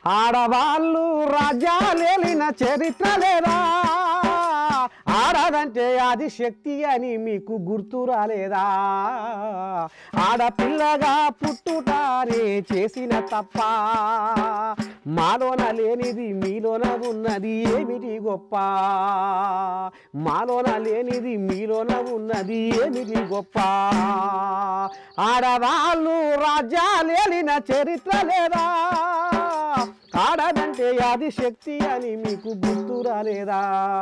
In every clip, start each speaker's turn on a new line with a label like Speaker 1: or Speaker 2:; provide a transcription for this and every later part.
Speaker 1: ఆడవాళ్ళు రాజ్యాలేలిన చరిత్ర లేదా ఆడదంటే అది శక్తి అని మీకు గుర్తు రాలేదా ఆడపిల్లగా పుట్టుటానే చేసిన తప్ప మాలోన లేనిది మీలోన ఉన్నది ఏమిటి గొప్ప మాలోన లేనిది మీలోన ఉన్నది ఏమిటి గొప్ప ఆడవాళ్ళు రాజ్యాలేలిన చరిత్ర లేదా ఆడదంటే అది శక్తి అని మీకు గుర్తు రాలేదా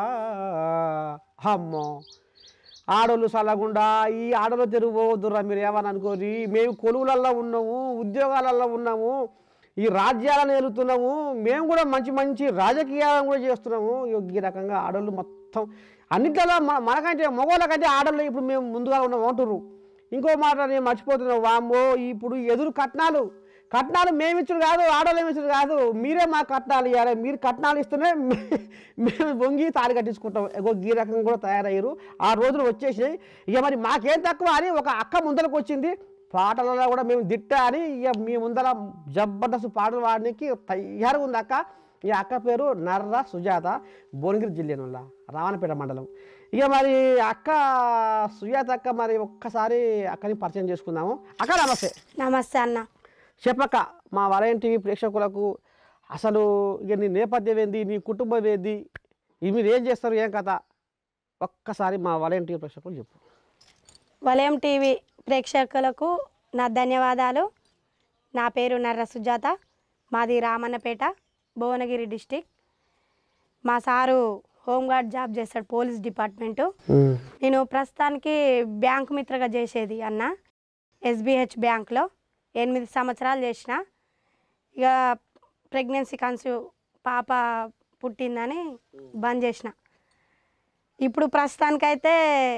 Speaker 1: అమ్మో ఆడోళ్ళు చల్లకుండా ఈ ఆడలో తిరుగుపోవద్దురా మీరు ఏమని అనుకోరి మేము కొలువులల్లో ఉన్నాము ఉద్యోగాలలో ఉన్నాము ఈ రాజ్యాలను ఏలుతున్నాము మేము కూడా మంచి మంచి రాజకీయాలను కూడా చేస్తున్నాము ఇగో ఈ రకంగా ఆడోళ్ళు మొత్తం అన్నిట్లలో మన మనకంటే మగవాళ్ళ కంటే ఆడోళ్ళు ఇప్పుడు మేము ముందుగా ఉన్నాం అంటుర్రు ఇంకో మాట నేను మర్చిపోతున్నాను వామ్మో ఇప్పుడు ఎదురు కట్నాలు కట్నాలు మేము ఇచ్చుడు కాదు ఆడోళ్ళు ఏమి ఇచ్చుడు కాదు మీరే మా కట్నాలు ఇవ్వాలి మీరు కట్నాలు ఇస్తేనే మే- మేము వంగి తాళి కట్టించుకుంటాం ఎగో ఈ రకంగా కూడా తయారయ్యారు ఆ రోజులు వచ్చేసినాయి ఇక మరి మాకేం తక్కువ అని ఒక అక్క ముందరకు వచ్చింది పాటలలో కూడా మేము దిట్ట అని ఇక మీ ముందర జబర్దస్త్ పాటలు పాడడానికి తయారుగా ఉంది అక్క ఈ అక్క పేరు నర్ర సుజాత భువనగిరి జిల్లా రావణపేట మండలం ఇక మరి అక్క సుజాత అక్క మరి ఒక్కసారి అక్కని పరిచయం చేసుకుందాము అక్క నమస్తే
Speaker 2: నమస్తే అన్న
Speaker 1: చెప్పక్క మా వలయం టీవీ ప్రేక్షకులకు అసలు ఇక నీ నేపథ్యం ఏంది నీ కుటుంబం ఏంది ఇవి మీరు ఏం చేస్తారు ఏం కథ ఒక్కసారి మా వలయం టీవీ ప్రేక్షకులు చెప్పు
Speaker 2: వలయం టీవీ ప్రేక్షకులకు నా ధన్యవాదాలు నా పేరు నర్ర సుజాత మాది రామన్నపేట భువనగిరి డిస్టిక్ మా సారు హోంగార్డ్ జాబ్ చేస్తాడు పోలీస్ డిపార్ట్మెంటు నేను ప్రస్తుతానికి బ్యాంకు మిత్రగా చేసేది అన్న ఎస్బిహెచ్ బ్యాంక్లో ఎనిమిది సంవత్సరాలు చేసిన ఇక ప్రెగ్నెన్సీ కన్సీవ్ పాప పుట్టిందని బంద్ చేసిన ఇప్పుడు ప్రస్తుతానికైతే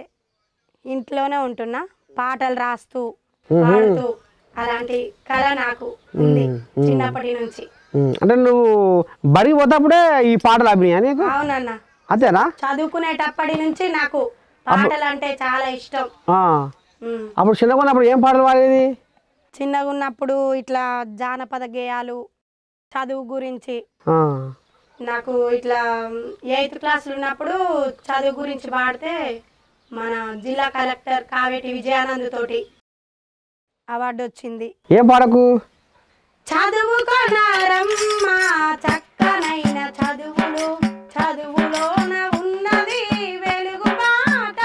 Speaker 2: ఇంట్లోనే ఉంటున్నా పాటలు రాస్తూ పాడుతూ అలాంటి కళ నాకు ఉంది చిన్నప్పటి నుంచి
Speaker 1: ఉమ్, అంటే నువ్వు బడి పోతప్పుడే ఈ పాటలు అభినయా నీకు
Speaker 2: అవునన్న
Speaker 1: అంతేనా
Speaker 2: చదువుకునేటప్పటి నుంచి నాకు పాటలు అంటే చాలా ఇష్టం
Speaker 1: ఆ.
Speaker 2: ఉమ్.
Speaker 1: అప్పుడు చిన్నగా ఉన్నప్పుడు ఏం పాటలు పాడేది
Speaker 2: చిన్నగా ఉన్నప్పుడు ఇట్లా జానపద గేయాలు చదువు గురించి
Speaker 1: ఆ.
Speaker 2: నాకు ఇట్లా ఎయిత్ క్లాస్లో ఉన్నప్పుడు చదువు గురించి పాడితే మన జిల్లా కలెక్టర్ కావేటి విజయానంద్ తోటి అవార్డు వచ్చింది
Speaker 1: ఏం పాడకు
Speaker 2: చదువుకున్నారమ్మా చక్కనైన చదువులు చదువులోన ఉన్నది వెలుగు బాట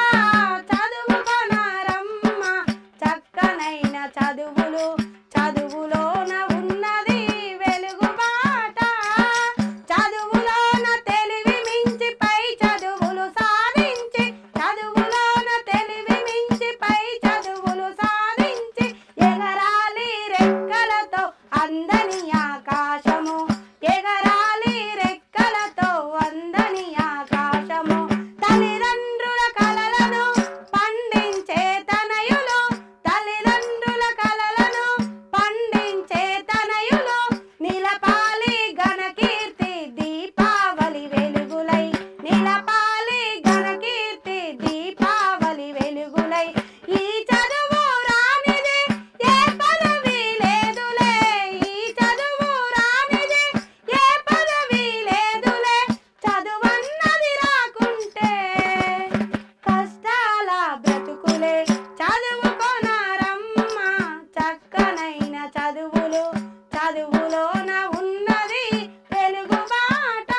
Speaker 2: చదువుకున్నారమ్మా చక్కనైన చదువులు చదువులోన ఉన్నది వెలుగు బాట చదువులోన తెలివి మించి పై చదువులు సాధించి చదువులోన తెలివి మించి పై చదువులు సాధించి ఎగరాలి రెక్కలతో అందని ఆకాశము ఎగరాలి రెక్కలతో అందని ఆకాశము తల్లిదండ్రుల కలలను పండించే తనయులు తల్లిదండ్రుల కలలను పండించే తనయులు నిలపాలి ఘనకీర్తి దీపావళి వెలుగులై నిలపాలి ఘనకీర్తి దీపావళి వెలుగులై ఈ చదువు రానిది ఏ పదవి లేదులే ఈ చదువు రానిది ఏ పదవి లేదులే చదువన్నది రాకుంటే కష్టాల బ్రతుకులే చదువుకోనారమ్మా చక్కనైన చదువులు చదువులోన ఉన్నది వెలుగు బాట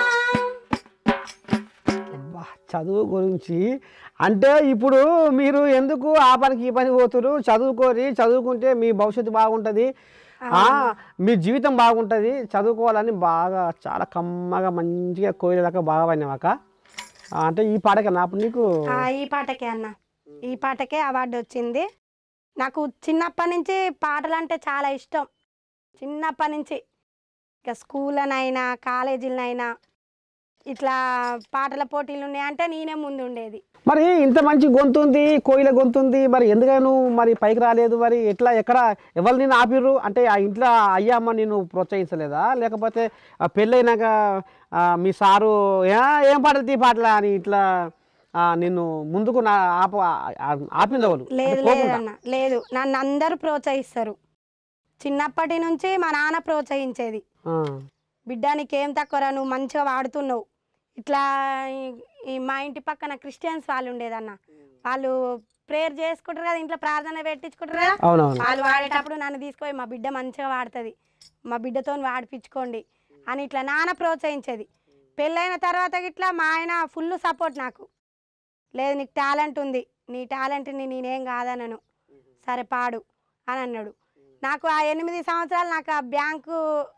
Speaker 1: అబ్బా, చదువు గురించి అంటే ఇప్పుడు మీరు ఎందుకు ఆ పనికి ఈ పని పోతురు చదువుకోరి చదువుకుంటే మీ భవిష్యత్తు బాగుంటుంది ఆ, మీ జీవితం బాగుంటుంది చదువుకోవాలని బాగా చాలా కమ్మగా మంచిగా కోయిల దాకా బాగా పడినావాక అంటే ఈ పాటకి అప్పుడు నీకు
Speaker 2: ఆ, ఈ పాటకే అన్న ఈ పాటకే అవార్డు వచ్చింది నాకు చిన్నప్పటి నుంచి పాటలు అంటే చాలా ఇష్టం చిన్నప్పటి నుంచి ఇక స్కూల్లోనైనా కాలేజీలనైనా ఇట్లా పాటల పోటీలు ఉన్నాయంటే నేనే ముందు ఉండేది
Speaker 1: మరి ఇంత మంచి గొంతు ఉంది కోయిల గొంతు ఉంది మరి ఎందుకని నువ్వు మరి పైకి రాలేదు మరి ఎట్లా ఎక్కడ ఎవరు నేను ఆపిర్రు అంటే ఆ ఇంట్లో అయ్యా అమ్మ నేను ప్రోత్సహించలేదా లేకపోతే ఆ పెళ్ళైనాక ఆ, మీ సారు "ఏ, ఏం పాటలు తీ పాటలా అని ఇట్లా ఆ, నిన్ను ముందుకు నా ఆప ఆ- ఆపింది వాళ్ళు అంటే
Speaker 2: లేదు లేదు
Speaker 1: పోకుండా.
Speaker 2: అన్న లేదు నన్ను అందరూ ప్రోత్సహిస్తారు చిన్నప్పటి నుంచి మా నాన్న ప్రోత్సహించేది
Speaker 1: ఆ.
Speaker 2: బిడ్డ నీకేం తక్కువరా నువ్వు మంచిగా వాడుతున్నావు ఇట్లా ఈ- ఈ మా ఇంటి పక్కన క్రిస్టియన్స్ వాళ్ళు ఉండేదన్న వాళ్ళు ప్రేయర్ చేసుకుంటారు కదా ఇంట్లో ప్రార్థన పెట్టించుకుంటారు కదా
Speaker 1: అవునవును
Speaker 2: వాళ్ళు వాడేటప్పుడు నన్ను తీసుకొని మా బిడ్డ మంచిగా వాడుతుంది మా బిడ్డతో వాడిపించుకోండి అని ఇట్లా నాన్న ప్రోత్సహించేది పెళ్ళైన తర్వాత ఇట్లా మా ఆయన ఫుల్ సపోర్ట్ నాకు లేదు నీకు టాలెంట్ ఉంది నీ టాలెంట్ని నేనేం కాదనను సరే పాడు అని అన్నాడు నాకు ఆ ఎనిమిది సంవత్సరాలు నాకు ఆ బ్యాంకు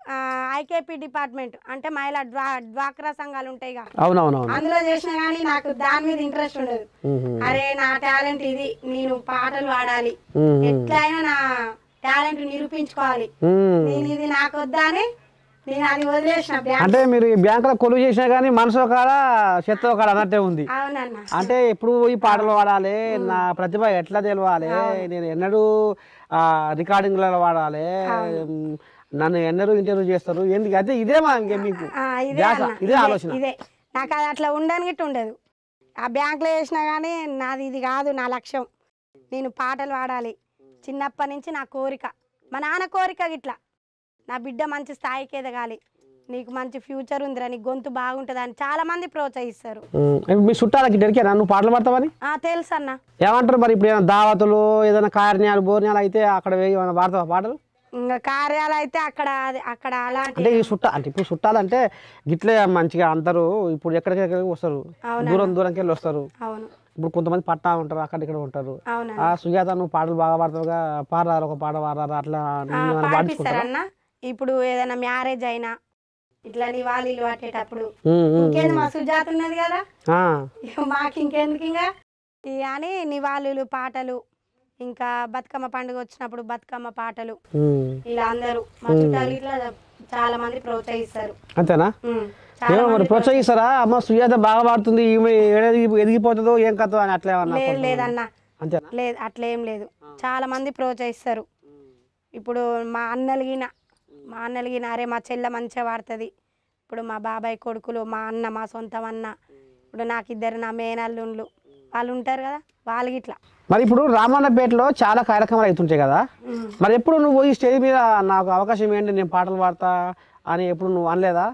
Speaker 2: ఐకేపీ డిపార్ట్మెంట్ అంటే మహిళా డ్వా డ్వాక్రా సంఘాలు ఉంటాయి కదా
Speaker 1: అవునవునవును
Speaker 2: అందులో చేసినా కానీ నాకు దాని మీద ఇంట్రెస్ట్ ఉండదు
Speaker 1: మ్మ్.
Speaker 2: అరే నా టాలెంట్ ఇది నేను పాటలు పాడాలి
Speaker 1: మ్మ్.
Speaker 2: ఎట్లయినా నా టాలెంట్ నిరూపించుకోవాలి
Speaker 1: మ్మ్.
Speaker 2: నేను ఇది నాకు వద్దా అని నేను అది వదిలేసిన బ్యాంక్
Speaker 1: అంటే మీరు ఈ బ్యాంకులో కొలువు చేసినా కానీ మనసు కాడ చెత్త కాడ అన్నట్టే ఉంది
Speaker 2: అవునన్న
Speaker 1: అంటే ఎప్పుడు పోయి పాటలు పాడాలి నా ప్రతిభ ఎట్లా తెలవాలి నేను ఎన్నడూ ఆ, రికార్డింగ్లలో వాడాలి ఉమ్, నన్ను ఎన్నడూ ఇంటర్వ్యూ చేస్తారు ఎందుకు అయితే ఇదే మా ఇంకే మీకు
Speaker 2: ఆ, ఇదే
Speaker 1: ధ్యాస,
Speaker 2: అన్న,
Speaker 1: ఇదే ఆలోచన
Speaker 2: ఇదే నాకు అది అట్లా ఉండని గిట్ట ఉండదు ఆ బ్యాంక్లో చేసినా కానీ నాది ఇది కాదు నా లక్ష్యం నేను పాటలు పాడాలి చిన్నప్పటి నుంచి నా కోరిక మా నాన్న కోరిక గిట్లా నా బిడ్డ మంచి స్థాయికి ఎదగాలి నీకు మంచి ఫ్యూచర్ ఉందిరా నీ గొంతు బాగుంటుంది అని చాలా మంది ప్రోత్సహిస్తారు
Speaker 1: ఉమ్, ఇప్పుడు మీ చుట్టాలకి దొరికారా నువ్వు పాటలు పాడతావని
Speaker 2: ఆ, తెలుసు అన్న
Speaker 1: ఏమంటారు మరి ఇప్పుడు ఏమైనా దావతులు ఏదైనా కార్యాలు బోర్యాలు అయితే అక్కడ వేయి ఏమైనా పాడతావా పాటలు
Speaker 2: ఇంకా కార్యాలు అయితే అక్కడ అది- అక్కడ అలాంటి
Speaker 1: అంటే ఈ చుట్ట అంటే ఇప్పుడు చుట్టాలంటే గిట్లే మంచిగా అందరూ ఇప్పుడు ఎక్కడికెక్కడికి వస్తారు
Speaker 2: అవునా?
Speaker 1: దూరం దూరంకి వెళ్ళి వస్తారు
Speaker 2: అవును
Speaker 1: ఇప్పుడు కొంతమంది పట్టా ఉంటారు అక్కడ ఇక్కడ ఉంటారు
Speaker 2: అవునా
Speaker 1: ఆ సుజాత నువ్వు పాటలు బాగా పాడతావుగా పాడరారు ఒక పాట పాడరారు అట్లా నిన్ను ఏమైనా పాడించుకుంటారా
Speaker 2: పాడిపిస్తారన్న ఇప్పుడు ఏదైనా మ్యారేజ్ అయినా ఇట్లా నివాళీలు పట్టేటప్పుడు
Speaker 1: ఉమ్, ఉమ్,
Speaker 2: ఇంకేంది మా సుజాత ఉన్నది కదా
Speaker 1: ఆ,
Speaker 2: ఇక మాకు ఇంకెందుకు ఇంకా ఇక అని నివాళులు పాటలు ఇంకా బతుకమ్మ పండుగ వచ్చినప్పుడు బతుకమ్మ పాటలు
Speaker 1: ఉమ్.
Speaker 2: ఇలా అందరూ మా చుట్టాలు ఇట్లా చాలా మంది ప్రోత్సహిస్తారు
Speaker 1: అంతేనా
Speaker 2: ఉమ్, చాలా
Speaker 1: ఏమో మరి
Speaker 2: మంది
Speaker 1: ప్రోత్సహిస్తారా అమ్మ సుజాత బాగా పాడుతుంది ఈమె ఎదిగి ఎదిగిపోతుందో ఏం కథ అని అట్లా ఏమన్నా
Speaker 2: లేదు లేదన్న
Speaker 1: అంతేనా
Speaker 2: లేదు అట్లేం లేదు చాలా మంది ప్రోత్సహిస్తారు ఇప్పుడు మా అన్నలిగిన మా అన్నలిగిన అరే మా చెల్లె మంచిగా వాడుతుంది ఇప్పుడు మా బాబాయ్ కొడుకులు మా అన్న మా సొంతం అన్న ఇప్పుడు నాకు ఇద్దరు నా మేనల్లుండ్లు వాళ్ళు ఉంటారు కదా వాళ్ళకి ఇట్లా
Speaker 1: మరి ఇప్పుడు రామన్నపేటలో చాలా కార్యక్రమాలు అవుతుంటాయి కదా మరి ఎప్పుడు నువ్వు ఈ స్టేజ్ మీద నాకు అవకాశం ఏంటి నేను పాటలు పాడతా అని ఎప్పుడు నువ్వు అనలేదా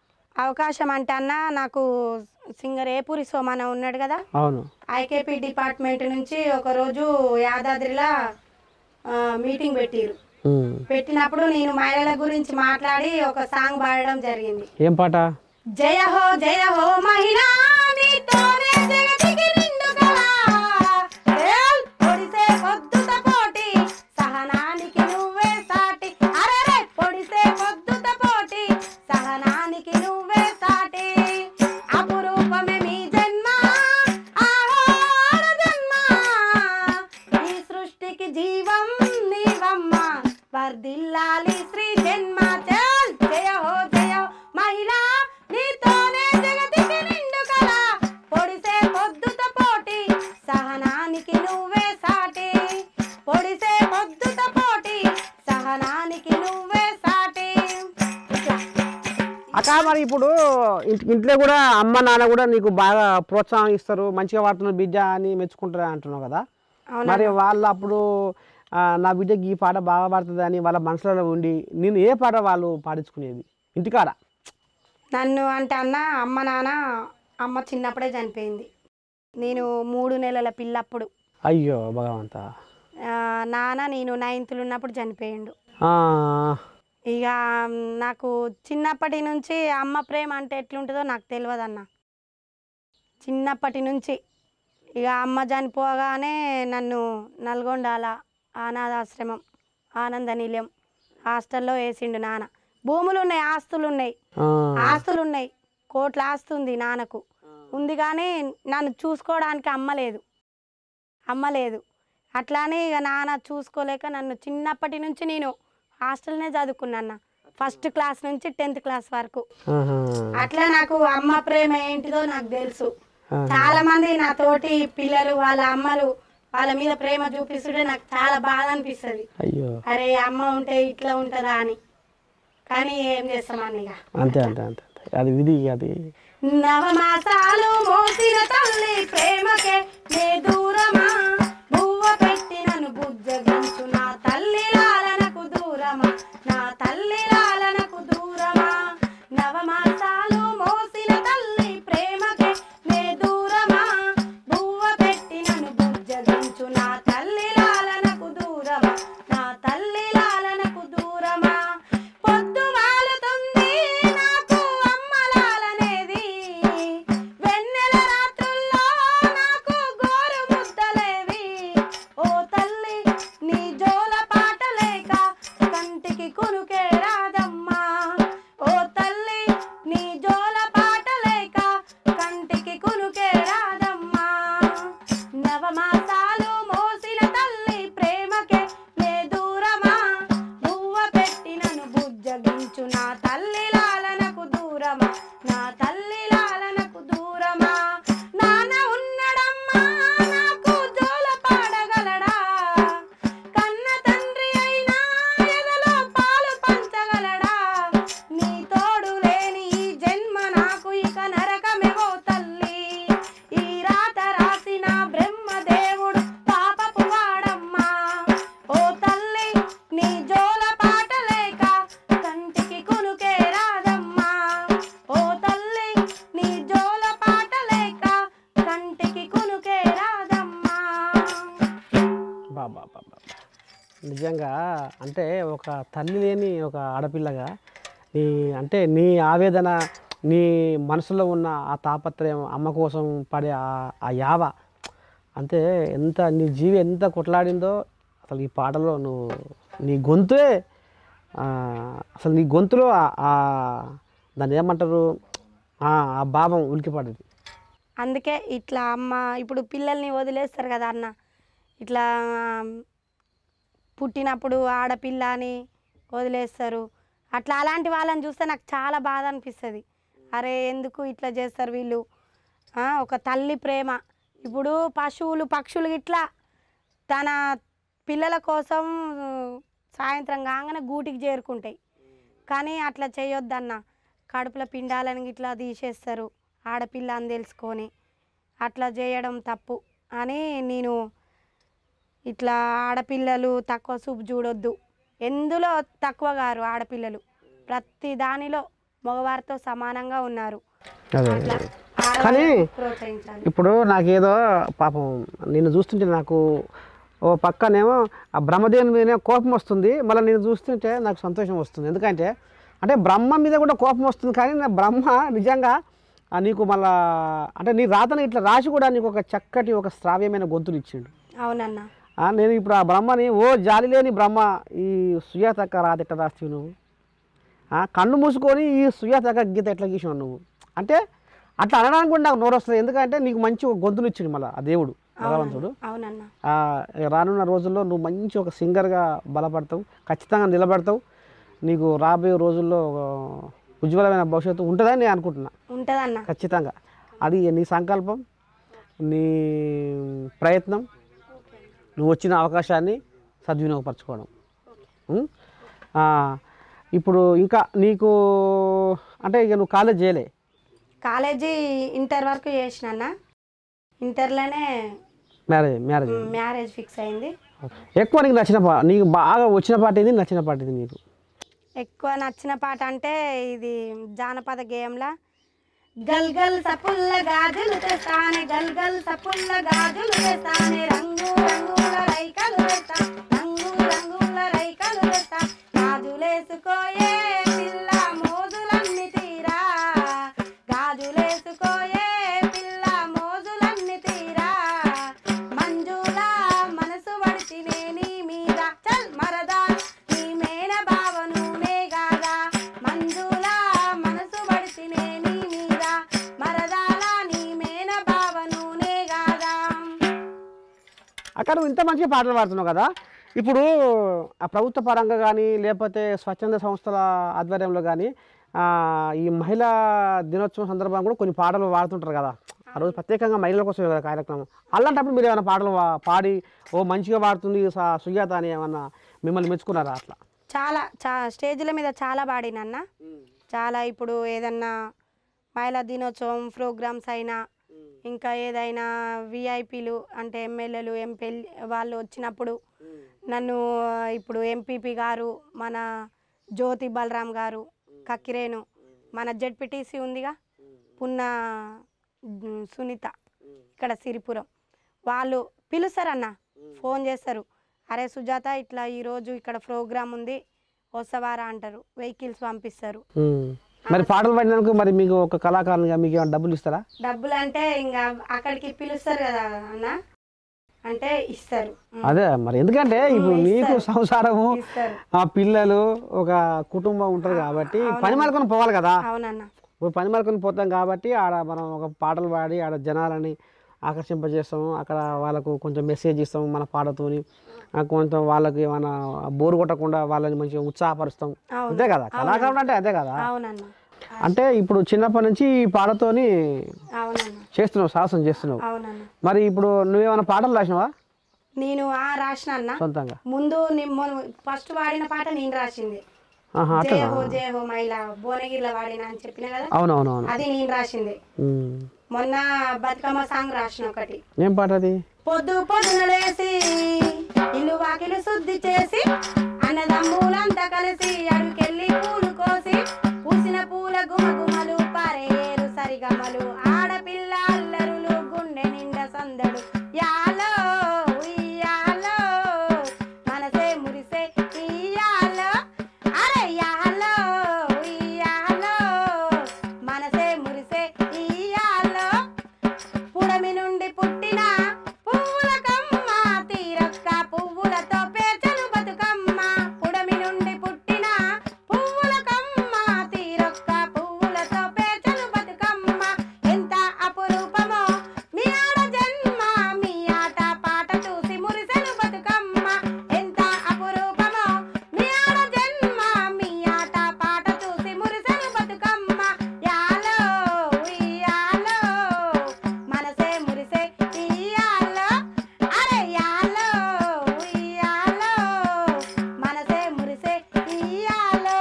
Speaker 2: అవకాశం అంటే అన్న నాకు సింగర్ ఏపూరి సోమాన ఉన్నాడు కదా
Speaker 1: అవును
Speaker 2: ఐకేపీ డిపార్ట్మెంట్ నుంచి ఒకరోజు యాదాద్రిలా ఆ, మీటింగ్ పెట్టిరు
Speaker 1: ఉమ్.
Speaker 2: పెట్టినప్పుడు నేను మహిళల గురించి మాట్లాడి ఒక సాంగ్ పాడడం జరిగింది
Speaker 1: ఏం పాట
Speaker 2: జయ హో జయ హో మహిళా నీతోనే జగతికి నిండు కళ. ఏల్ పొడిసే పొద్దుత పోటీ సహనానికి నువ్వే సాటి అరెరే పొడిసే పొద్దుత పోటీ సహనానికి నువ్వే సాటి అపురూపమే మీ జన్మ ఆహార జన్మ ఈ సృష్టికి జీవం నీవమ్మ వర్ధిల్లాలి శ్రీ జన్మ చల్ జయ హో జయ హో మహిళా నీతోనే జగతికి నిండు కళ పొడిసే పొద్దుత పోటీ సహనానికి నువ్వే సాటి పొడిసే పొద్దుత పోటీ సహనానికి నువ్వే సాటి ఇట్లా.
Speaker 1: అక్క మరి ఇప్పుడు ఇంటి- ఇంట్లో కూడా అమ్మ నాన్న కూడా నీకు బాగా ప్రోత్సాహం ఇస్తారు మంచిగా పాడుతున్న బిడ్డ అని మెచ్చుకుంటారు అంటున్నావు కదా
Speaker 2: అవునా
Speaker 1: మరి వాళ్ళు అప్పుడు ఆ, నా బిడ్డకి ఈ పాట బాగా పాడుతుంది అని వాళ్ళ మనసులో ఉండి నేను ఏ పాట వాళ్ళు పాడించుకునేది ఇంటికాడ
Speaker 2: నన్ను అంటే అన్న అమ్మ నాన్న అమ్మ చిన్నప్పుడే చనిపోయింది నేను మూడు నెలల పిల్లప్పుడు
Speaker 1: అయ్యో భగవంత
Speaker 2: ఆ, నాన్న నేను నైన్త్లో ఉన్నప్పుడు చనిపోయిండు
Speaker 1: ఆ,
Speaker 2: ఇక మ్, నాకు చిన్నప్పటి నుంచి అమ్మ ప్రేమ అంటే ఎట్లుంటుందో నాకు తెలియదు అన్న చిన్నప్పటి నుంచి ఇక అమ్మ చనిపోగానే నన్ను నల్గొండాల అనాథాశ్రమం ఆనంద నిలయం హాస్టల్లో వేసిండు నాన్న భూములు ఉన్నాయి ఆస్తులు ఉన్నాయి
Speaker 1: ఆ,
Speaker 2: ఆస్తులు ఉన్నాయి కోట్ల ఆస్తి ఉంది నాన్నకు ఉంది కానీ నన్ను చూసుకోవడానికి అమ్మ లేదు అమ్మ లేదు అట్లానే ఇక నాన్న చూసుకోలేక నన్ను చిన్నప్పటి నుంచి నేను హాస్టల్నే చదువుకున్నాను ఫస్ట్ క్లాస్ నుంచి టెన్త్ క్లాస్ వరకు
Speaker 1: ఆహా.
Speaker 2: అట్లా నాకు అమ్మ ప్రేమ ఏంటిదో నాకు తెలుసు
Speaker 1: ఆ.
Speaker 2: చాలా మంది నా తోటి పిల్లలు వాళ్ళ అమ్మలు వాళ్ళ మీద ప్రేమ చూపిస్తుంటే నాకు చాలా బాధ అనిపిస్తుంది
Speaker 1: అయ్యో
Speaker 2: అరే అమ్మ ఉంటే ఇట్లా ఉంటుందా అని కానీ ఏం చేస్తామని ఇక
Speaker 1: అంతే అంతే అంతే అంతే. అది విధి అది
Speaker 2: నవమాసాలు మోసిన తల్లి ప్రేమకే నే దూరమా బువ్వ పెట్టి నన్ను బుజ్జగించు నా తల్లి లాలనకు దూరమా నా తల్లి లాలనకు దూరమా తల్లి లాలనకు దూరమా నా తల్లి లాలనకు దూరమా నాన్న ఉన్నడమ్మా నాకు జోల పాడగలడా కన్న తండ్రి అయినా ఎదలో పాలు పంచగలడా నీ తోడు లేని ఈ జన్మ నాకు ఇక నరకమేవో తల్లి ఈ రాత రాసిన బ్రహ్మదేవుడు పాపపు వాడమ్మా ఓ తల్లి నీ జోల పాట లేక కంటికి కునుకే రాదమ్మా ఓ తల్లి నీ జోల పాట లేక కంటికి కునుకే రాదమ్మా
Speaker 1: బాబా బాబా నిజంగా అంటే ఒక తల్లి లేని ఒక ఆడపిల్లగా నీ అంటే నీ ఆవేదన నీ మనసులో ఉన్న ఆ తాపత్రయం అమ్మ కోసం పడే ఆ- ఆ యావ అంటే ఎంత నీ జీవి ఎంత కొట్లాడిందో అసలు ఈ పాటలో నువ్వు నీ గొంతే ఆ, అసలు నీ గొంతులో ఆ- ఆ దాన్ని ఏమంటారు ఆ ఆ భావం ఉలికిపడేది
Speaker 2: అందుకే ఇట్లా అమ్మ ఇప్పుడు పిల్లల్ని వదిలేస్తారు కదా అన్న ఇట్లా పుట్టినప్పుడు ఆడపిల్ల అని వదిలేస్తారు అట్లా అలాంటి వాళ్ళని చూస్తే నాకు చాలా బాధ అనిపిస్తుంది అరే ఎందుకు ఇట్లా చేస్తారు వీళ్ళు ఆ, ఒక తల్లి ప్రేమ ఇప్పుడు పశువులు పక్షులు ఇట్లా తన పిల్లల కోసం సాయంత్రం కాగానే గూటికి చేరుకుంటాయి కానీ అట్లా చేయొద్దన్న కడుపులో పిండాలని ఇట్లా తీసేస్తారు ఆడపిల్ల అని తెలుసుకొని అట్లా చేయడం తప్పు అని నేను ఇట్లా ఆడపిల్లలు తక్కువ చూపు చూడొద్దు ఎందులో తక్కువ గారు ఆడపిల్లలు ప్రతి దానిలో మగవారితో సమానంగా ఉన్నారు
Speaker 1: అదే
Speaker 2: అట్లా
Speaker 1: కానీ
Speaker 2: ఆడవాళ్ళని ప్రోత్సహించాలి
Speaker 1: ఇప్పుడు నాకేదో పాపం నిన్ను చూస్తుంటే నాకు ఓ పక్కనేమో ఆ బ్రహ్మదేవుని మీదనే కోపం వస్తుంది మళ్ళీ నేను చూస్తుంటే నాకు సంతోషం వస్తుంది ఎందుకంటే అంటే బ్రహ్మ మీద కూడా కోపం వస్తుంది కానీ నా బ్రహ్మ నిజంగా ఆ నీకు మళ్ళా అంటే నీ రాతను ఇట్లా రాసి కూడా నీకు ఒక చక్కటి ఒక శ్రావ్యమైన గొంతులు ఇచ్చిండు
Speaker 2: అవునన్న
Speaker 1: ఆ, నేను ఇప్పుడు ఆ బ్రహ్మని ఓ జాలి లేని బ్రహ్మ ఈ సుయాతక్క రాత ఎట్లా రాస్తావు నువ్వు ఆ, కన్ను మూసుకొని ఈ సుయాతక్క గీత ఎట్లా గీసావు నువ్వు అంటే అట్లా అనడానికి కూడా నాకు నోరు వస్తుంది ఎందుకంటే నీకు మంచి ఒక గొంతులు ఇచ్చిండు మళ్ళీ ఆ దేవుడు భగవంతుడు
Speaker 2: అవునన్న
Speaker 1: ఆ, రానున్న రోజుల్లో నువ్వు మంచి ఒక సింగర్గా బలపడతావు ఖచ్చితంగా నిలబడతావు నీకు రాబోయే రోజుల్లో ఒక ఉజ్వలమైన భవిష్యత్తు ఉంటుందని నేను అనుకుంటున్నా
Speaker 2: ఉంటుందన్న
Speaker 1: ఖచ్చితంగా అది నీ సంకల్పం నీ ప్రయత్నం నువ్వు వచ్చిన అవకాశాన్ని సద్వినియోగపరచుకోవడం ఉం? ఆ, ఇప్పుడు ఇంకా నీకు అంటే ఇక నువ్వు కాలేజ్ చేయలే
Speaker 2: కాలేజీ ఇంటర్ వరకు చేసిన ఇంటర్లోనే
Speaker 1: మ్యారేజ్ మ్యారేజ్
Speaker 2: మ్యారేజ్ ఫిక్స్ అయింది
Speaker 1: ఎక్కువ నీకు నచ్చిన పా నీకు బాగా వచ్చిన పాట ఏంది నచ్చిన పాట ఏంది నీకు
Speaker 2: ఎక్కువ నచ్చిన పాట అంటే ఇది జానపద గేయంలా గల్ గల్ సపుల్ల గాజులు తెస్తానే గల్ గల్ సపుల్ల గాజులు తెస్తానే రంగు రంగుల రైకలు తెస్తా రంగు రంగుల రైకలు తెస్తా గాజులేసుకోయే పిల్ల మోజులన్నీ తీరా గాజులేసుకోయే పిల్ల మోజులన్నీ తీరా మంజులా మనసు పడితినే నీ మీద చల్ మరదా నీ మేన భావను గాదా మంజులా మనసు పడితినే నీ మీద మరదాలా నీ మేన భావను గాదా
Speaker 1: అక్కడ నువ్వు ఇంత మంచిగా పాటలు పాడుతున్నావు కదా ఇప్పుడు ఆ ప్రభుత్వ పరంగా కానీ లేకపోతే స్వచ్ఛంద సంస్థల ఆధ్వర్యంలో కానీ ఈ మహిళా దినోత్సవం సందర్భంగా కూడా కొన్ని పాటలు పాడుతుంటారు కదా ఆ రోజు ప్రత్యేకంగా మహిళల కోసమే కదా కార్యక్రమం అలాంటప్పుడు మీరు ఏమైనా పాటలు వా- పాడి ఓ మంచిగా పాడుతుంది స- సుజాత అని ఏమన్నా మిమ్మల్ని మెచ్చుకున్నారా అట్లా
Speaker 2: చాలా చా స్టేజ్ల మీద చాలా పాడినన్న చాలా ఇప్పుడు ఏదన్నా మహిళా దినోత్సవం ప్రోగ్రామ్స్ అయినా ఇంకా ఏదైనా విఐపీలు అంటే ఎమ్మెల్యేలు ఎంపీ వాళ్ళు వచ్చినప్పుడు నన్ను ఇప్పుడు ఎంపీపీ గారు మన జ్యోతి బలరాం గారు కక్కిరేను మన జెడ్పీటీసీ ఉందిగా పున్న ఉమ్, సునీత ఇక్కడ సిరిపురం వాళ్ళు పిలుస్తారన్న ఫోన్ చేస్తారు అరే సుజాత ఇట్లా ఈరోజు ఇక్కడ ప్రోగ్రామ్ ఉంది వస్తవారా అంటారు వెహికల్స్ పంపిస్తారు
Speaker 1: ఉమ్. మరి పాటలు పాడినందుకు మరి మీకు ఒక కళాకారునిగా మీకు ఏమైనా డబ్బులు ఇస్తారా
Speaker 2: డబ్బులు అంటే ఇంకా అక్కడికి పిలుస్తారు కదా అన్న అంటే ఇస్తారు ఉమ్,
Speaker 1: అదే మరి ఎందుకంటే ఇప్పుడు నీకు సంసారము
Speaker 2: ఇస్తారు
Speaker 1: ఆ పిల్లలు ఒక కుటుంబం ఉంటుంది కాబట్టి పని మార్కొని పోవాలి కదా
Speaker 2: అవునన్న
Speaker 1: ఇప్పుడు పని మార్కొని పోతాం కాబట్టి ఆడ మనం ఒక పాటలు పాడి ఆడ జనాలని ఆకర్షింపజేస్తాము అక్కడ వాళ్ళకు కొంచెం మెసేజ్ ఇస్తాము మన పాటతోని ఆ, కొంచెం వాళ్ళకి ఏమైనా బోరు కొట్టకుండా వాళ్ళని మంచిగా ఉత్సాహపరుస్తాం
Speaker 2: అవును.
Speaker 1: అంతే కదా కళాకారుడు అంటే అదే కదా
Speaker 2: అవునన్న
Speaker 1: అంటే ఇప్పుడు చిన్నప్పటి నుంచి ఈ పాటతోని
Speaker 2: అవునన్న
Speaker 1: చేస్తున్నావు సాహసం చేస్తున్నావు
Speaker 2: అవునన్న
Speaker 1: మరి ఇప్పుడు నువ్వేమైనా పాటలు రాసినావా
Speaker 2: నేను ఆ రాసిన అన్న
Speaker 1: సొంతంగా
Speaker 2: ముందు ఫస్ట్ వాడిన పాట నేను రాసింది
Speaker 1: ఆహా అట్లా
Speaker 2: జయ హో జయ హో మైలా భువనగిరిలో వాడిన అని చెప్పిన కదా
Speaker 1: అవునవునవును
Speaker 2: అది నేను రాసింది
Speaker 1: ఉమ్.
Speaker 2: మొన్న బతుకమ్మ సాంగ్ రాసిన ఒకటి
Speaker 1: ఏం పాట అది
Speaker 2: పొద్దు పొద్దున లేసి ఇల్లు వాకిలు శుద్ధి చేసి అన్నదమ్ములంతా కలిసి అడుకెళ్ళి పూలు కోసి పూసిన పూల గుమగుమలు పారేరు సరిగమలు ఆడపిల్ల అల్లరులు గుండె నిండా సందడు యాలో ఉయ్యాలో మనసే మురిసే ఇయ్యాలో అరే యాలో ఉయ్యాలో మనసే మురిసే ఇయ్యాలో పుడమి నుండి పుట్టిన పువ్వుల కమ్మ తీరొక్క పువ్వులతో పేర్చను బతుకమ్మ పుడమి నుండి పుట్టిన పువ్వుల కమ్మ తీరొక్క పువ్వులతో పేర్చను బతుకమ్మ ఎంత అపురూపమో మీ ఆడ జన్మ మీ ఆట పాట చూసి మురిసెను బతుకమ్మ ఎంత అపురూపమో మీ ఆడ జన్మ మీ ఆట పాట చూసి మురిసెను బతుకమ్మ యాలో ఉయ్యాలో మనసే మురిసే ఇయ్యాలో అరే యాలో ఉయ్యాలో మనసే మురిసే ఇయ్యాలో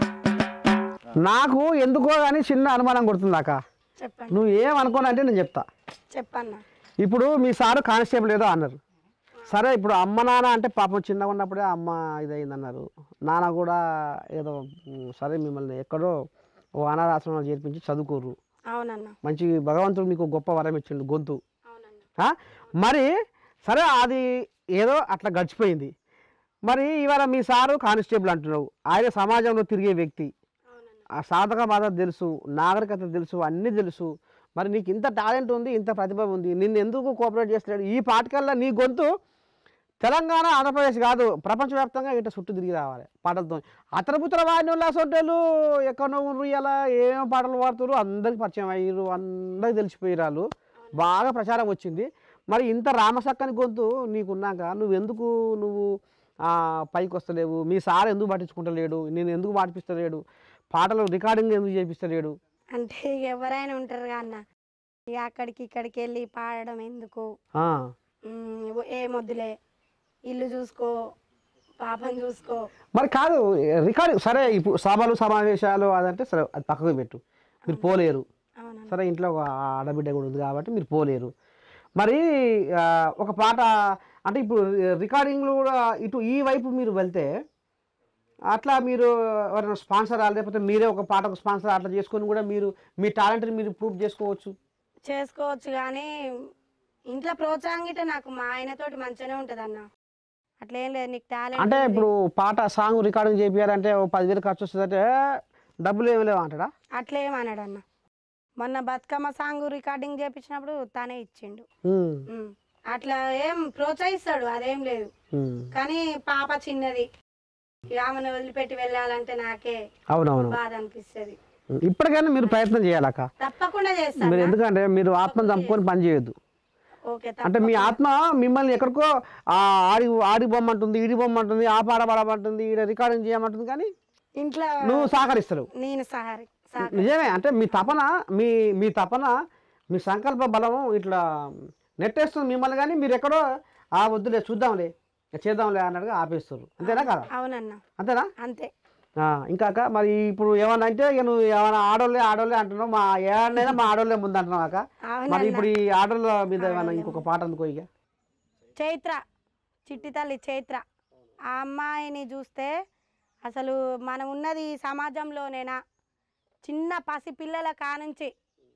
Speaker 1: నాకు ఎందుకో కానీ చిన్న అనుమానం కొడుతుంది అక్క
Speaker 2: చెప్పండి
Speaker 1: నువ్వు ఏం అనుకోనంటే నేను చెప్తా
Speaker 2: చెప్పన్న
Speaker 1: ఇప్పుడు మీ సారు కానిస్టేబుల్ ఏదో అన్నారు సరే ఇప్పుడు అమ్మ నాన్న అంటే పాపం చిన్నగా ఉన్నప్పుడే అమ్మ ఇదైంది అన్నారు నాన్న కూడా ఏదో ఉమ్, సరే మిమ్మల్ని ఎక్కడో ఓ అనాథాశ్రమంలో చేర్పించి చదువుకోరు
Speaker 2: అవునన్న
Speaker 1: మంచి భగవంతుడు మీకు గొప్ప వరం ఇచ్చిండు గొంతు
Speaker 2: అవునన్న
Speaker 1: ఆ? మరి సరే అది ఏదో అట్లా గడిచిపోయింది మరి ఇవాళ మీ సారు కానిస్టేబుల్ అంటున్నావు ఆయన సమాజంలో తిరిగే వ్యక్తి
Speaker 2: అవునన్న
Speaker 1: ఆ సాధక బాధ తెలుసు నాగరికత తెలుసు అన్నీ తెలుసు మరి నీకు ఇంత టాలెంట్ ఉంది ఇంత ప్రతిభ ఉంది నిన్ను ఎందుకు కోఆపరేట్ చేస్తున్నాడు ఈ పాటకల్లా నీ గొంతు తెలంగాణ ఆంధ్రప్రదేశ్ కాదు ప్రపంచవ్యాప్తంగా ఇట్లా చుట్టూ తిరిగి రావాలి పాటలతో అతరపుతర వాడిన వాళ్ళు సొంటలు ఎక్కడో ఉండ్రు ఇలా ఏం పాటలు పాడుతారు అందరికి పరిచయం అయ్యారు అందరికి తెలిసిపోయారు వాళ్ళు బాగా ప్రచారం వచ్చింది మరి ఇంత రామసక్కని గొంతు నీకున్నాక నువ్వు ఎందుకు నువ్వు ఆ, పైకి వస్తలేవు మీ సార్ ఎందుకు పట్టించుకుంటలేడు నేను ఎందుకు పాటిపిస్తలేడు పాటలు రికార్డింగ్ ఎందుకు చేపిస్తలేడు
Speaker 2: అంటే ఇక ఎవరైనా ఉంటారు కదా అన్న ఇక అక్కడికి ఇక్కడికి వెళ్ళి పాడడం ఎందుకు
Speaker 1: ఆ,
Speaker 2: ఉమ్, ఏమొద్దులే ఇల్లు చూసుకో పాపం చూసుకో
Speaker 1: మరి కాదు రికార్డింగ్ సరే ఇప్పుడు సభలు సమావేశాలు అదంటే సరే అది పక్కకు పెట్టు మీరు పోలేరు
Speaker 2: అవునన్న
Speaker 1: సరే ఇంట్లో ఒక ఆడబిడ్డ కూడా ఉంది కాబట్టి మీరు పోలేరు మరి ఆ, ఒక పాట అంటే ఇప్పుడు రికార్డింగ్లో కూడా ఇటు ఈ వైపు మీరు వెళ్తే అట్లా మీరు ఎవరైనా స్పాన్సర్ లేకపోతే మీరే ఒక పాటకు స్పాన్సర్ అట్లా చేసుకొని కూడా మీరు మీ టాలెంట్ని మీరు ప్రూవ్ చేసుకోవచ్చు
Speaker 2: చేసుకోవచ్చు కానీ ఇంట్లో ప్రోత్సాహం గిట్ట నాకు మా ఆయనతోటి మంచిగానే ఉంటుంది అన్న అట్లేం లేదు నీకు టాలెంట్
Speaker 1: అంటే ఇప్పుడు పాట సాంగ్ రికార్డింగ్ చేయాలంటే ఓ పదివేలు ఖర్చు వస్తుందంటే డబ్బులు ఏమి లేవు అంటాడా
Speaker 2: అట్లేం అన్నాడు అన్న మొన్న బతుకమ్మ సాంగ్ రికార్డింగ్ చేపించినప్పుడు తనే ఇచ్చిండు
Speaker 1: ఉమ్,
Speaker 2: ఉమ్. అట్లా ఏం ప్రోత్సహిస్తాడు అదేం లేదు
Speaker 1: ఉమ్.
Speaker 2: కానీ పాప చిన్నది ఇక ఆమెను వదిలిపెట్టి వెళ్ళాలంటే నాకే
Speaker 1: అవునవును
Speaker 2: బాధ అనిపిస్తుంది
Speaker 1: ఇప్పటికైనా మీరు ప్రయత్నం చేయాలక్క
Speaker 2: తప్పకుండా
Speaker 1: మీరు
Speaker 2: చేస్తాను
Speaker 1: ఎందుకంటే మీరు ఆత్మ చంపుకొని పని చేయొద్దు
Speaker 2: ఓకే
Speaker 1: అంటే మీ
Speaker 2: తప్పకుండా.
Speaker 1: ఆత్మ మిమ్మల్ని ఎక్కడికో ఆ ఆడి ఆడి బొమ్మంటుంది ఈడి బొమ్మంటుంది ఆ పాట పాడమంటుంది ఈడ రికార్డింగ్ చేయమంటుంది కానీ
Speaker 2: ఇంట్లో
Speaker 1: నువ్వు సహకరిస్తావు
Speaker 2: నేను సహారి సహ-
Speaker 1: నిజమే అంటే మీ తపన మీ మీ తపన మీ సంకల్ప బలం ఇట్లా నెట్టేస్తుంది మిమ్మల్ని కానీ మీరు ఎక్కడో ఆ వద్దులే చూద్దాంలే చేద్దాంలే అన్నట్టుగా ఆపేస్తారు అంతేనా కదా
Speaker 2: అవునన్న
Speaker 1: అంతేనా
Speaker 2: అంతే
Speaker 1: ఆ, ఇంకా అక్క మరి ఇప్పుడు ఏమన్నా అంటే ఇక నువ్వు ఏమైనా ఆడోళ్ళే ఆడోళ్ళే అంటున్నావు మా ఏడైనా మా ఆడోళ్ళే ముందు అంటున్నావు అక్క మరి
Speaker 2: అవునన్న
Speaker 1: ఇప్పుడు ఈ ఆడోళ్ళ మీద ఏమైనా ఇంకొక పాట అందుకో ఇక
Speaker 2: చైత్ర చిట్టి తల్లి చైత్ర ఆ అమ్మాయిని చూస్తే అసలు మనం ఉన్నది ఈ సమాజంలోనేనా చిన్న పసి పిల్లల కానుంచి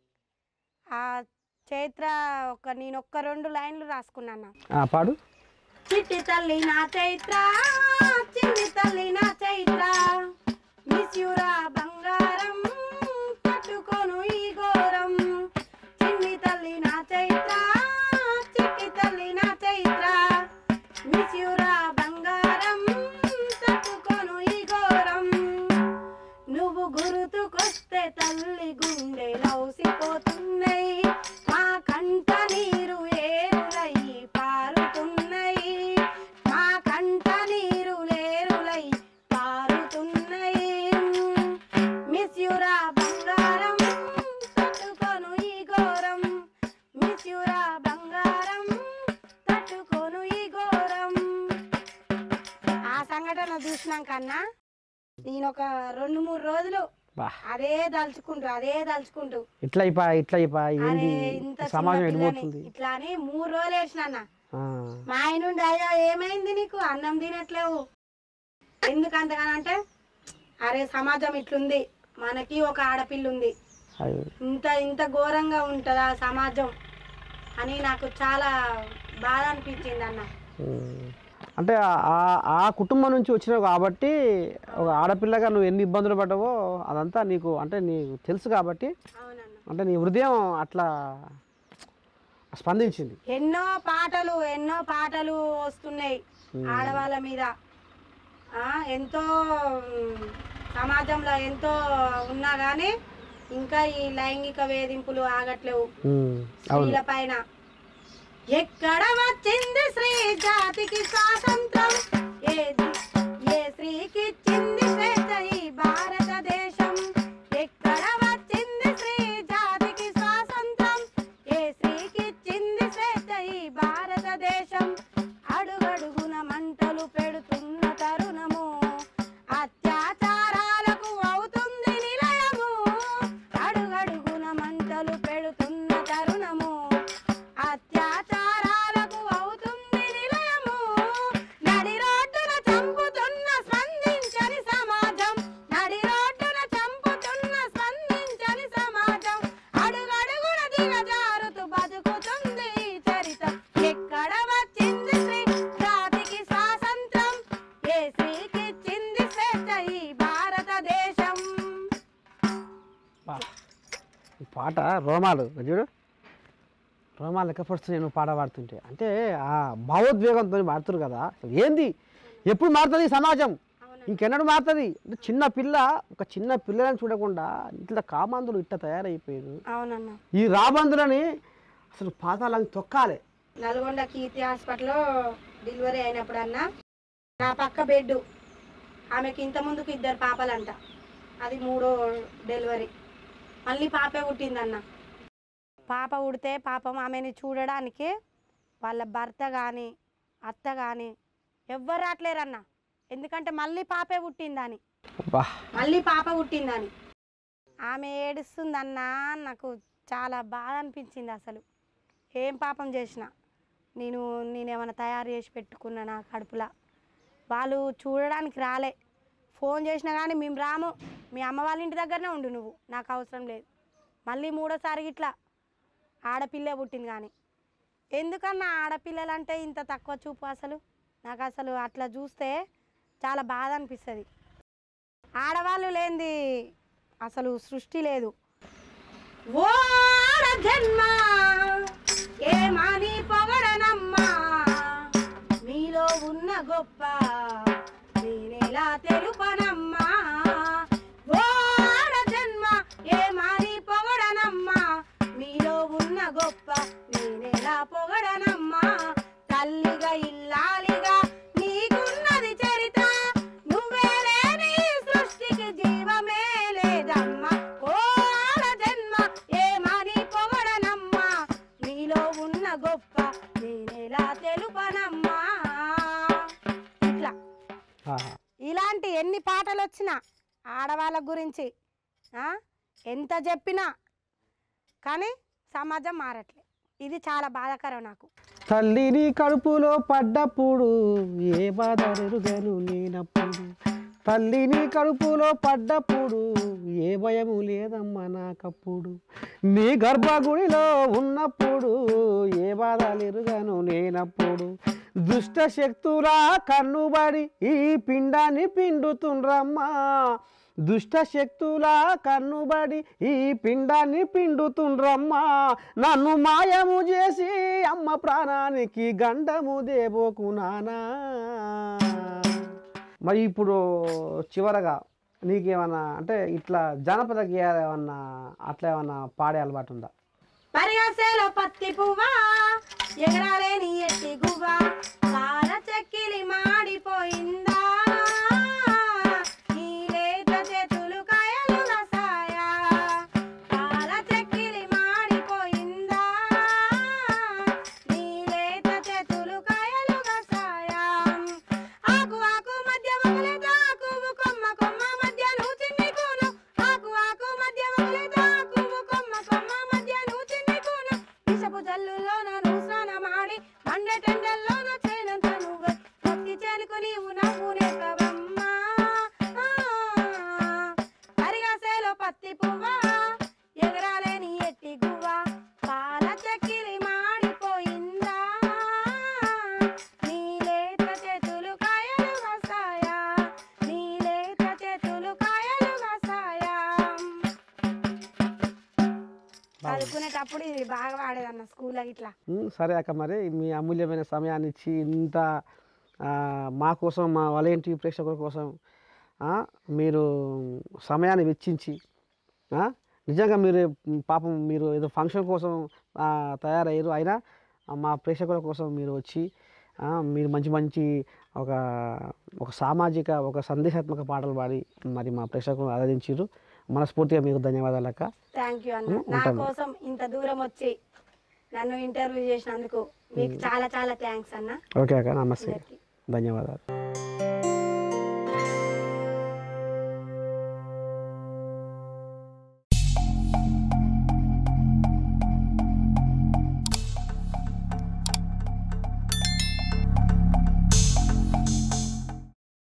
Speaker 2: ఆ చైత్ర ఒక నేను ఒక్క రెండు లైన్లు రాసుకున్నాను
Speaker 1: ఆ, పాడు
Speaker 2: చిట్టి తల్లి నా చైత్ర చిన్ని తల్లి నా చైత్ర మిస్యూరా బంగారం పట్టుకోను ఈ ఘోరం చిన్ని తల్లి నా చైత్ర చిట్టి తల్లి నా చైత్ర మిస్యూరా బంగారం తట్టుకోను ఈ ఘోరం నువ్వు గుర్తుకొస్తే తల్లి గుండె లౌసిపోతున్నాయి మా కంట నీరు మిస్యురా బంగారం తట్టుకోను ఈ ఘోరం మిస్యురా బంగారం తట్టుకోను ఈ ఘోరం ఆ సంఘటన చూసినాం కన్నా నేను ఒక రెండు మూడు రోజులు
Speaker 1: బా
Speaker 2: అదే దలుచుకుంటూ అదే దలుచుకుంటూ
Speaker 1: ఇట్లా అయిపా ఇట్లా అయిపా
Speaker 2: అరే
Speaker 1: ఏంది
Speaker 2: ఇంత
Speaker 1: సమాజం
Speaker 2: చిన్న పిల్లని
Speaker 1: ఎడిపోతుంది
Speaker 2: ఇట్లా అని మూడు రోజులు వేసిన
Speaker 1: ఆ,
Speaker 2: మా ఆయన ఉండి అయ్యో ఏమైంది నీకు అన్నం తినట్లేవు ఎందుకు అంతగానో అంటే అరే సమాజం ఇట్లుంది మనకి ఒక ఆడపిల్ల ఉంది
Speaker 1: అయ్యో.
Speaker 2: ఇంత ఇంత ఘోరంగా ఉంటుందా సమాజం అని నాకు చాలా బాధ అనిపించింది అన్న
Speaker 1: ఉమ్. అంటే ఆ- ఆ- ఆ కుటుంబం నుంచి వచ్చినావు కాబట్టి ఒక ఆడపిల్లగా నువ్వు ఎన్ని ఇబ్బందులు పడ్డావో అదంతా నీకు అంటే నీకు తెలుసు కాబట్టి
Speaker 2: అవునన్న
Speaker 1: అంటే నీ హృదయం అట్లా స్పందించింది
Speaker 2: ఎన్నో పాటలు ఎన్నో పాటలు వస్తున్నాయి ఆడవాళ్ళ మీద ఆ, ఎంతో మ్, సమాజంలో ఎంతో ఉన్నా కానీ ఇంకా ఈ లైంగిక వేధింపులు ఆగట్లేవు
Speaker 1: ఉమ్. అవును
Speaker 2: స్త్రీల పైన ఎక్కడ వచ్చింది స్త్రీ జాతికి స్వాతంత్రం ఏది ఏ స్త్రీకి ఇచ్చింది స్వేచ్ఛ ఈ భారతదేశం ఎక్కడ వచ్చింది స్త్రీ జాతికి స్వాతంత్రం ఏ స్త్రీకి ఇచ్చింది స్వేచ్ఛ ఈ భారతదేశం అడుగడుగున మంటలు పెడుతున్న తరుణము అత్యాచారాలకు అవుతుంది నిలయము అడుగడుగున మంటలు పెడుతున్న తరుణము అత్యాచారాలకు అవుతుంది నిలయము నడి రోడ్డున చంపుతున్న స్పందించని సమాజం నడి రోడ్డున చంపుతున్న స్పందించని సమాజం అడుగడుగున దిగజారుతూ బతుకుతుంది ఈ చరిత ఎక్కడ వచ్చింది స్త్రీ జాతికి స్వాతంత్రం ఏ స్త్రీకి ఇచ్చింది స్వేచ్ఛ ఈ భారతదేశం
Speaker 1: బా. ఈ పాట రోమాలు చూడు రోమాలు లెక్క పడుతున్నాయి నువ్వు పాట పాడుతుంటే అంటే ఆ భావోద్వేగంతో పాడుతురు కదా అసలు ఏంది ఎప్పుడు మారుతుంది ఈ సమాజం ఇంకెన్నడు మారుతుంది అంటే చిన్న పిల్ల ఒక చిన్న పిల్లని చూడకుండా ఇట్లా కామాంధులు ఇట్లా తయారైపోయారు
Speaker 2: అవునన్నా
Speaker 1: ఈ రాబందులని అసలు పాతాలని తొక్కాలి
Speaker 2: నల్గొండ కీర్తి హాస్పిటల్లో డెలివరీ అయినప్పుడు అన్న నా పక్క బెడ్ ఆమెకి ఇంత ముందుకు ఇద్దరు పాపలంట అది మూడో డెలివరీ మళ్ళీ పాపే పుట్టిందన్న పాప పుడితే పాపం ఆమెని చూడడానికి వాళ్ళ భర్త కానీ అత్త కానీ ఎవ్వరు రావట్లేరన్న ఎందుకంటే మళ్ళీ పాపే పుట్టిందని
Speaker 1: బా
Speaker 2: మళ్ళీ పాప పుట్టిందని ఆమె ఏడుస్తుందన్నా నాకు చాలా బాధ అనిపించింది అసలు ఏం పాపం చేసిన నేను నేనేమైనా తయారు చేసి పెట్టుకున్నా నా కడుపులా వాళ్ళు చూడడానికి రాలే ఫోన్ చేసినా కానీ మేము రాము మీ అమ్మ వాళ్ళ ఇంటి దగ్గరనే ఉండు నువ్వు నాకు అవసరం లేదు మళ్ళీ మూడోసారి ఇట్లా ఆడపిల్లే పుట్టింది కానీ ఎందుకన్నా ఆడపిల్లలంటే ఇంత తక్కువ చూపు అసలు నాకు అసలు అట్లా చూస్తే చాలా బాధ అనిపిస్తుంది ఆడవాళ్ళు లేనిది అసలు సృష్టి లేదు ఓ ఆడ జన్మ ఏమని పొగడనమ్మా మీలో ఉన్న గొప్ప నేనెలా తెలుపనమ్మా ఓ ఆడ జన్మ ఏమని పొగడనమ్మా మీలో ఉన్న గొప్ప నేనెలా పొగడనమ్మా తల్లిగా ఇల్లాలిగా నీకున్నది చరిత నువ్వే లేని ఈ సృష్టికి జీవమే లేదమ్మా ఓ ఆడ జన్మ ఏమని పొగడనమ్మా నీలో ఉన్న గొప్ప నేనెలా తెలుపనమ్మా ఇట్లా
Speaker 1: ఆహా.
Speaker 2: ఇలాంటి ఎన్ని పాటలు వచ్చినా ఆడవాళ్ళ గురించి ఆ, ఎంత చెప్పినా కానీ సమాజం మారట్లే ఇది చాలా బాధాకరం నాకు
Speaker 1: తల్లిని కడుపులో పడ్డప్పుడు ఏ బాధ ఎరుగను నేనప్పుడు తల్లిని కడుపులో పడ్డప్పుడు ఏ భయము లేదమ్మా నాకప్పుడు నీ గర్భగుడిలో ఉన్నప్పుడు ఏ బాధలు ఎరుగను నేనప్పుడు దుష్ట శక్తులా కన్నుబడి ఈ పిండాన్ని పిండుతుండ్రమ్మా దుష్ట శక్తులా కన్నుబడి ఈ పిండాన్ని పిండుతుండ్రమ్మా నన్ను మాయము చేసి అమ్మ ప్రాణానికి గండము దేబోకు నానా మరి ఇప్పుడు చివరగా నీకేమన్నా అంటే ఇట్లా జానపద గేయాలు ఏమన్నా అట్లా ఏమన్నా పాడే అలవాటు ఉందా
Speaker 2: పరిగసెలో పత్తి పువ్వా ఎగరాలేని ఎట్టి గువ్వా కాల చెక్కిలి మాడిపోయిందా ఈ లేత చేతులు కాయలు రసాయ పత్తి పువ్వా ఎగరాలేని ఎట్టి గువ్వా పాల చక్కిరి మాడిపోయిందా నీ లేత చేతులు కాయలు కాసాయా నీ లేత చేతులు కాయలు కాసాయా చదువుకునేటప్పుడు ఇది బాగా వాడేదన్న స్కూల్లో ఇట్లా
Speaker 1: ఉమ్, సరే అక్క మరి మీ అమూల్యమైన సమయాన్ని ఇచ్చి ఇంత ఆ, మా కోసం మా వలయంటి ప్రేక్షకుల కోసం ఆ, మీరు సమయాన్ని వెచ్చించి ఆ, నిజంగా మీరు ఉమ్, పాపం మీరు ఏదో ఫంక్షన్ కోసం ఆ, తయారయ్యారు అయినా ఆ, మా ప్రేక్షకుల కోసం మీరు వచ్చి ఆ, మీరు మంచి మంచి ఒక ఒక సామాజిక ఒక సందేశాత్మక పాటలు పాడి మరి మా ప్రేక్షకులను ఆదరించారు మనస్ఫూర్తిగా మీకు ధన్యవాదాలు అక్క
Speaker 2: థ్యాంక్ యూ అన్న నా కోసం ఇంత దూరం వచ్చి నన్ను ఇంటర్వ్యూ చేసినందుకు మీకు చాలా చాలా థ్యాంక్స్ అన్న
Speaker 1: ఓకే అక్క నమస్తే
Speaker 2: అందరికీ
Speaker 1: ధన్యవాదాలు